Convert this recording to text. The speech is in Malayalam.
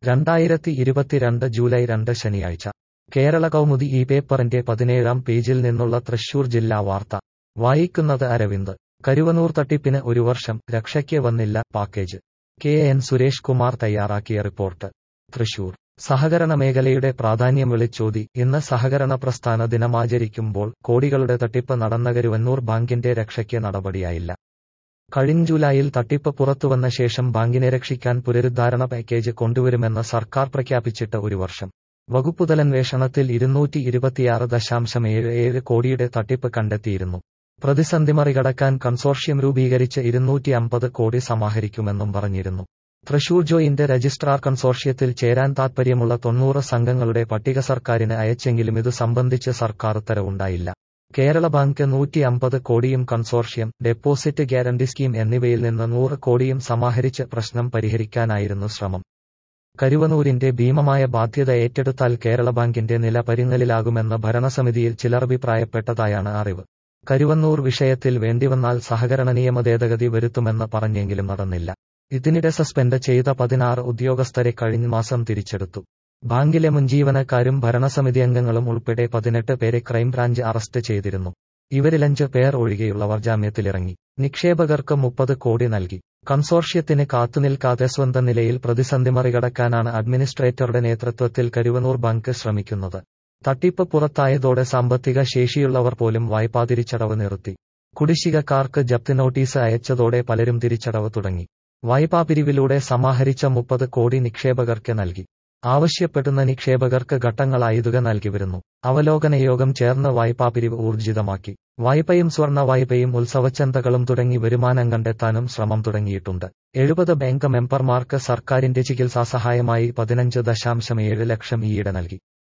രണ്ടായിരത്തി ഇരുപത്തിരണ്ട് ജൂലൈ രണ്ട് ശനിയാഴ്ച കേരള കൗമുദി ഈ പേപ്പറിന്റെ പതിനേഴാം പേജിൽ നിന്നുള്ള തൃശൂർ ജില്ലാ വാർത്ത വായിക്കുന്നത് അരവിന്ദ് കരുവനൂർ തട്ടിപ്പിന് ഒരു വർഷം രക്ഷയ്ക്ക് വന്നില്ല package K N Suresh Kumar തയ്യാറാക്കിയ റിപ്പോർട്ട് തൃശൂർ സഹകരണ മേഖലയുടെ പ്രാധാന്യം വിളിച്ചോതി ഇന്ന് സഹകരണ പ്രസ്ഥാന ദിനമാചരിക്കുമ്പോൾ കോടികളുടെ തട്ടിപ്പ് നടന്ന കരുവന്നൂർ ബാങ്കിന്റെ രക്ഷയ്ക്ക് നടപടിയായില്ല കഴിഞ്ഞ ജൂലൈയിൽ തട്ടിപ്പ് പുറത്തുവന്ന ശേഷം ബാങ്കിനെ രക്ഷിക്കാൻ പുനരുദ്ധാരണ പാക്കേജ് കൊണ്ടുവരുമെന്ന് സർക്കാർ പ്രഖ്യാപിച്ചിട്ട് ഒരു വർഷം വകുപ്പുതലന്വേഷണത്തിൽ ഇരുന്നൂറ്റി ഇരുപത്തിയാറ് ദശാംശം ഏഴ് ഏഴ് കോടിയുടെ തട്ടിപ്പ് കണ്ടെത്തിയിരുന്നു പ്രതിസന്ധി മറികടക്കാൻ കൺസോർഷ്യം രൂപീകരിച്ച് ഇരുന്നൂറ്റി അമ്പത് കോടി സമാഹരിക്കുമെന്നും പറഞ്ഞിരുന്നു തൃശൂർ ജോയിന്റ് രജിസ്ട്രാർ കൺസോർഷ്യത്തിൽ ചേരാൻ താൽപ്പര്യമുള്ള തൊണ്ണൂറ് സംഘങ്ങളുടെ പട്ടിക സർക്കാരിന് അയച്ചെങ്കിലും ഇത് സംബന്ധിച്ച് സർക്കാർ ഉത്തരവുണ്ടായില്ല കേരള ബാങ്ക് നൂറ്റി അമ്പത് കോടിയും കൺസോർഷ്യം ഡെപ്പോസിറ്റ് ഗ്യാരണ്ടി സ്കീം എന്നിവയിൽ നിന്ന് നൂറ് കോടിയും സമാഹരിച്ച് പ്രശ്നം പരിഹരിക്കാനായിരുന്നു ശ്രമം കരുവനൂരിന്റെ ഭീമമായ ബാധ്യത ഏറ്റെടുത്താൽ കേരള ബാങ്കിന്റെ നില പരിങ്ങലിലാകുമെന്ന് ഭരണസമിതിയിൽ ചിലർ അഭിപ്രായപ്പെട്ടതായാണ് അറിവ് കരുവന്നൂർ വിഷയത്തിൽ വേണ്ടിവന്നാൽ സഹകരണ നിയമ ഭേദഗതി വരുത്തുമെന്ന് പറഞ്ഞെങ്കിലും നടന്നില്ല ഇതിനിടെ സസ്പെൻഡ് ചെയ്ത പതിനാറ് ഉദ്യോഗസ്ഥരെ കഴിഞ്ഞ മാസം തിരിച്ചെടുത്തു ബാങ്കിലെ മുൻ ജീവനക്കാരും ഭരണസമിതി അംഗങ്ങളും ഉൾപ്പെടെ പതിനെട്ട് പേരെ ക്രൈംബ്രാഞ്ച് അറസ്റ്റ് ചെയ്തിരുന്നു ഇവരിൽ അഞ്ച് പേർ ഒഴികെയുള്ളവർ ജാമ്യത്തിലിറങ്ങി നിക്ഷേപകർക്ക് മുപ്പത് കോടി നൽകി കൺസോർഷ്യത്തിന് കാത്തുനിൽക്കാതെ സ്വന്തം നിലയിൽ പ്രതിസന്ധി മറികടക്കാനാണ് അഡ്മിനിസ്ട്രേറ്ററുടെ നേതൃത്വത്തിൽ കരുവനൂർ ബാങ്ക് ശ്രമിക്കുന്നത് തട്ടിപ്പ് പുറത്തായതോടെ സാമ്പത്തിക ശേഷിയുള്ളവർ പോലും വായ്പാ തിരിച്ചടവ് നിർത്തി കുടിശ്ശികക്കാർക്ക് ജപ്തി നോട്ടീസ് അയച്ചതോടെ പലരും തിരിച്ചടവ് തുടങ്ങി വായ്പാ പിരിവിലൂടെ സമാഹരിച്ച മുപ്പത് കോടി നിക്ഷേപകർക്ക് നൽകി ആവശ്യപ്പെടുന്ന നിക്ഷേപകർക്ക് ഘട്ടങ്ങളായി തുക നൽകി വരുന്നു അവലോകന യോഗം ചേർന്ന് വായ്പാ പിരിവ് ഊർജിതമാക്കി വായ്പയും സ്വർണ്ണ വായ്പയും ഉത്സവച്ചന്തകളും തുടങ്ങി വരുമാനം കണ്ടെത്താനും ശ്രമം തുടങ്ങിയിട്ടുണ്ട് എഴുപത് ബാങ്ക് മെമ്പർമാർക്ക് സർക്കാരിന്റെ ചികിത്സാ സഹായമായി പതിനഞ്ച് ദശാംശം ഏഴ് ലക്ഷം ഈയിടെ നൽകി